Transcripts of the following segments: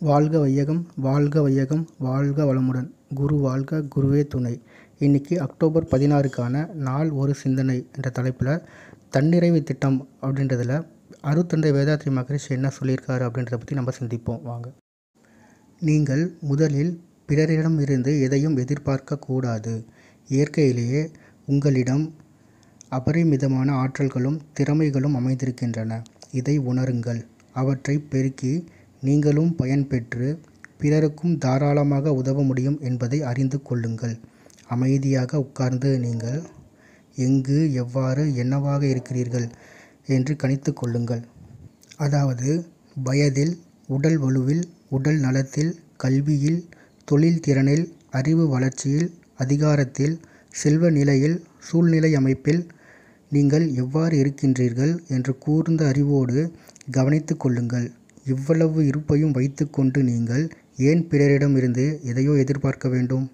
வாழ்க வையகம் வாழ்க வையகம் வாழ்க வளமுடன் குரு வாழ்க குருவே துணை இன்றைக்கி அக்டோபர் பதினாறுக்கான நாள் ஒரு சிந்தனை என்ற தலைப்பில் தன்னிறைவு திட்டம் அப்படின்றதில் அருத்தந்தை வேதாத்ரி மகரிஷி என்ன சொல்லியிருக்காரு அப்படின்றத பற்றி நம்ம சிந்திப்போம் வாங்க நீங்கள் முதலில் பிறரிடம் இருந்து எதையும் எதிர்பார்க்க கூடாது இயற்கையிலேயே உங்களிடம் அபரிமிதமான ஆற்றல்களும் திறமைகளும் அமைந்திருக்கின்றன இதை உணருங்கள் அவற்றை பெருக்கி நீங்களும் பயன்பெற்று பிறருக்கும் தாராளமாக உதவ முடியும் என்பதை அறிந்து கொள்ளுங்கள் அமைதியாக உட்கார்ந்து நீங்கள் எங்கு எவ்வாறு என்னவாக இருக்கிறீர்கள் என்று கணித்து கொள்ளுங்கள் அதாவது வயதில் உடல் வலுவில் உடல் நலத்தில் கல்வியில் தொழில் திறனில் அறிவு வளர்ச்சியில் அதிகாரத்தில் செல்வ நிலையில் சூழ்நிலை அமைப்பில் நீங்கள் எவ்வாறு இருக்கின்றீர்கள் என்று கூர்ந்த அறிவோடு கவனித்து கொள்ளுங்கள் இவ்வளவு இருப்பையும் வைத்துக்கொண்டு நீங்கள் ஏன் பிறரிடமிருந்து எதையோ எதிர்பார்க்க வேண்டும்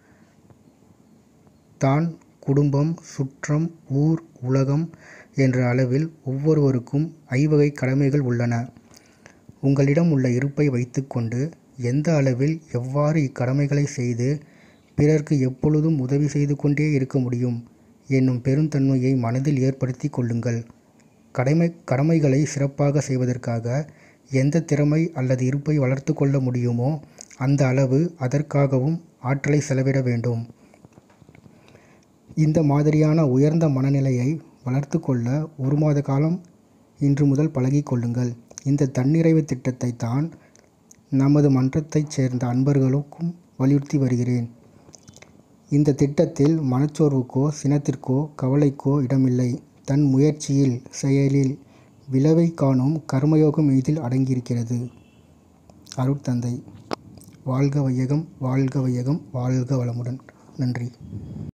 தான் குடும்பம் சுற்றம் ஊர் உலகம் என்ற அளவில் ஒவ்வொருவருக்கும் ஐவகை கடமைகள் உள்ளன உங்களிடம் உள்ள இருப்பை வைத்துக்கொண்டு எந்த அளவில் எவ்வாறு இக்கடமைகளை செய்து பிறர்க்கு எப்பொழுதும் உதவி செய்து கொண்டே இருக்க முடியும் என்னும் பெருந்தன்மையை மனதில் ஏற்படுத்தி கொள்ளுங்கள் கடமை கடமைகளை சிறப்பாக செய்வதற்காக எந்த திறமை அல்லது இருப்பை வளர்த்து கொள்ள முடியுமோ அந்த அளவு அதற்காகவும் ஆற்றலை செலவிட வேண்டும் இந்த மாதிரியான உயர்ந்த மனநிலையை வளர்த்து கொள்ள ஒரு மாத காலம் இன்று முதல் பழகிக் கொள்ளுங்கள் இந்த தன்னிறைவு திட்டத்தை தான் நமது மன்றத்தைச் சேர்ந்த அன்பர்களுக்கும் வலியுறுத்தி வருகிறேன் இந்த திட்டத்தில் மனச்சோர்வுக்கோ சினத்திற்கோ கவலைக்கோ இடமில்லை தன் முயற்சியில் செயலில் விளைவை காணும் கர்மயோகம் இதில் அடங்கியிருக்கிறது அருட்தந்தை வாழ்க வையகம் வாழ்க வையகம் வாழ்க வளமுடன் நன்றி